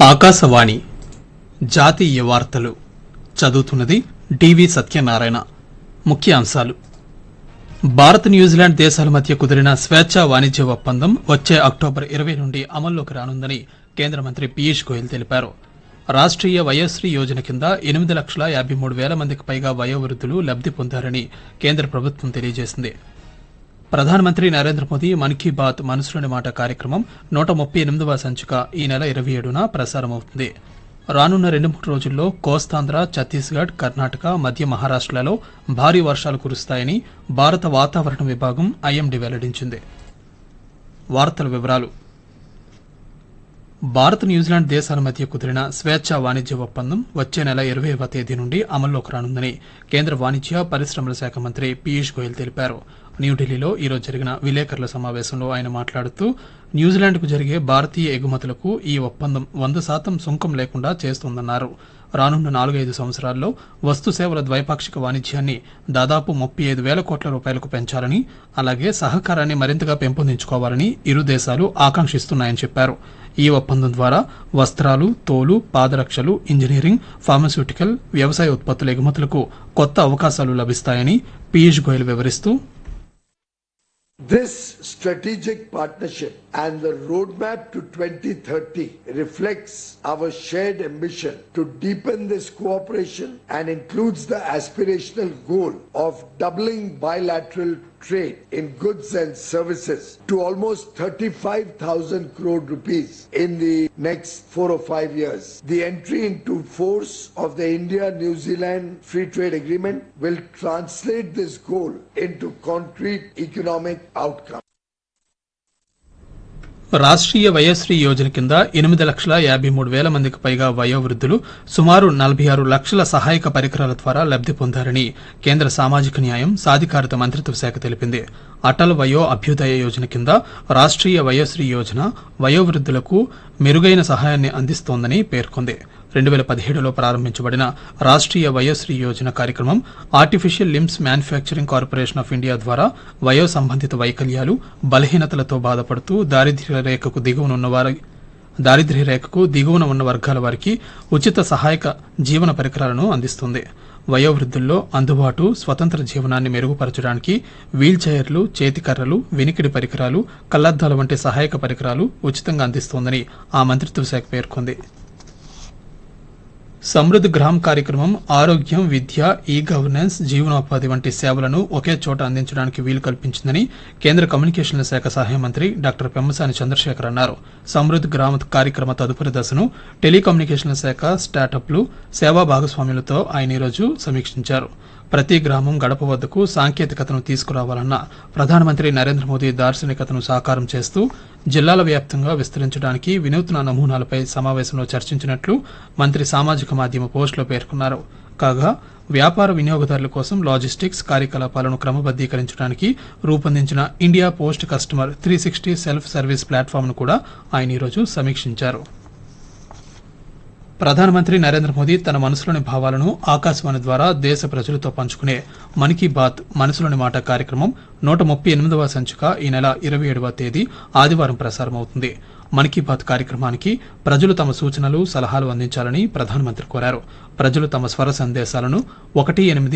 ఆకాశవాణి జాతీయ వార్తలు చదువుతున్నది డివి సత్యనారాయణ ముఖ్యాంశాలు భారత్ న్యూజిలాండ్ దేశాల మధ్య కుదిరిన స్వేచ్ఛా వాణిజ్య ఒప్పందం వచ్చే అక్టోబర్ ఇరవై నుండి అమల్లోకి రానుందని కేంద్ర మంత్రి పీయూష్ గోయల్ తెలిపారు రాష్ట్రీయ వయోశ్రీ యోజన కింద ఎనిమిది లక్షల యాభై మూడు వేల మందికి పైగా వయోవృద్ధులు లబ్ది పొందారని కేంద్ర ప్రభుత్వం తెలియజేసింది ప్రధానమంత్రి నరేంద్ర మోదీ మన్ కీ బాత్ మనసులోని మాట కార్యక్రమం నూట ముప్పై ఎనిమిదవ సంచిక ఈ నెల ఇరవై ఏడున ప్రసారమవుతుంది రానున్న రెండు మూడు రోజుల్లో కోస్తాంధ్ర ఛత్తీస్గఢ్ కర్ణాటక మధ్య మహారాష్ట్రలలో భారీ వర్షాలు కురుస్తాయని భారత వాతావరణ విభాగం ఐఎండీ వెల్లడించింది వార్తల వివరాలు భారత్ న్యూజిలాండ్ దేశాల మధ్య కుదిరిన స్వేచ్ఛా వాణిజ్య ఒప్పందం వచ్చే నెల ఇరవైవ తేదీ నుండి అమల్లోకి రానుందని కేంద్ర వాణిజ్య పరిశ్రమల శాఖ మంత్రి పీయూష్ గోయల్ తెలిపారు న్యూఢిల్లీలో ఈరోజు జరిగిన విలేకరుల సమావేశంలో ఆయన మాట్లాడుతూ న్యూజిలాండ్కు జరిగే భారతీయ ఎగుమతులకు ఈ ఒప్పందం వంద శాతం సుంకం లేకుండా చేస్తోందన్నారు రానున్న నాలుగైదు సంవత్సరాల్లో వస్తు సేవల ద్వైపాక్షిక వాణిజ్యాన్ని దాదాపు ముప్పై ఐదు వేల కోట్ల రూపాయలకు పెంచాలని అలాగే సహకారాన్ని మరింతగా పెంపొందించుకోవాలని ఇరు దేశాలు ఆకాంక్షిస్తున్నాయని చెప్పారు ఈ ఒప్పందం ద్వారా వస్త్రాలు తోలు పాదరక్షలు ఇంజనీరింగ్ ఫార్మస్యూటికల్ వ్యవసాయ ఉత్పత్తుల ఎగుమతులకు కొత్త అవకాశాలు లభిస్తాయని పీయూష్ గోయల్ వివరిస్తూ This strategic partnership and the roadmap to 2030 reflects our shared ambition to deepen this cooperation and includes the aspirational goal of doubling bilateral trade in goods and services to almost 35,000 crore rupees in the next four or five years. The entry into force of the India-New Zealand Free Trade Agreement will translate this goal into concrete economic outcomes. Rashtriya Vayoshri Yojana కింద ఎనిమిది లక్షల యాభై మూడు వేల మందికి పైగా వయోవృద్ధులు సుమారు నలభై ఆరు లక్షల సహాయక పరికరాల ద్వారా లబ్ది పొందారని కేంద్ర సామాజిక న్యాయం సాధికారత మంత్రిత్వ శాఖ తెలిపింది అటల్ వయో అభ్యుదయ యోజన కింద రాష్ట్రీయ వయోశ్రీ యోజన వయోవృద్ధులకు మెరుగైన సహాయాన్ని అందిస్తోందని పేర్కొంది రెండు వేల పదిహేడులో ప్రారంభించబడిన రాష్ట్రీయ వయోశ్రీ యోజన కార్యక్రమం artificial limbs manufacturing corporation of India ద్వారా వయో సంబంధిత వైకల్యాలు బలహీనతలతో బాధపడుతూ దారిద్ర్య రేఖకు దిగువనున్న వారి దారిద్ర్య రేఖకు దిగువన ఉన్న వర్గాల వారికి ఉచిత సహాయక జీవన పరికరాలను అందిస్తుంది వయోవృద్ధుల్లో అందుబాటు స్వతంత్ర జీవనాన్ని మెరుగుపరచడానికి వీల్ చైర్లు చేతికర్రలు వినికిడి పరికరాలు కళ్లద్దాల వంటి సహాయక పరికరాలు ఉచితంగా అందిస్తోందని ఆ మంత్రిత్వ శాఖ పేర్కొంది సమృద్ధ్ గ్రామ్ కార్యక్రమం ఆరోగ్యం విద్య ఈ గవర్నెన్స్ జీవనోపాధి వంటి సేవలను ఒకే చోట అందించడానికి వీలు కల్పించిందని కేంద్ర కమ్యూనికేషన్ల శాఖ సహాయ మంత్రి డాక్టర్ పెమ్మసాని చంద్రశేఖర్ అన్నారు సమృద్ధ్ గ్రామ్ కార్యక్రమ తదుపరి దశను టెలికమ్యూనికేషన్ల శాఖ స్టార్టప్లు సేవా భాగస్వాములతో ఆయన ఈరోజు సమీక్షించారు ప్రతి గ్రామం గడప వద్దకు సాంకేతికతను తీసుకురావాలన్న ప్రధానమంత్రి నరేంద్ర మోదీ దార్శనికతను సాకారం చేస్తూ జిల్లాల వ్యాప్తంగా విస్తరించడానికి వినూత్న నమూనాలపై సమావేశంలో చర్చించినట్లు మంత్రి సామాజిక మాధ్యమ పోస్టులో పేర్కొన్నారు కాగా వ్యాపార వినియోగదారుల కోసం లాజిస్టిక్స్ కార్యకలాపాలను క్రమబద్దీకరించడానికి రూపొందించిన India post customer three sixty self service ప్లాట్ఫామ్ను కూడా ఆయన ఈరోజు సమీక్షించారు ప్రధానమంత్రి నరేంద్ర మోదీ తన మనసులోని భావాలను ఆకాశవాణి ద్వారా దేశ ప్రజలతో పంచుకునే మన్ కీ బాత్ మనసులోని మాట కార్యక్రమం నూట ముప్పై ఎనిమిదవ సంచిక ఈ నెల ఇరవై ఏడవ తేదీ ఆదివారం ప్రసారమవుతుంది మన్ కీ బాత్ కార్యక్రమానికి ప్రజలు తమ సూచనలు సలహాలు అందించాలని ప్రధానమంత్రి కోరారు ప్రజలు తమ స్వర సందేశాలను ఒకటి ఎనిమిది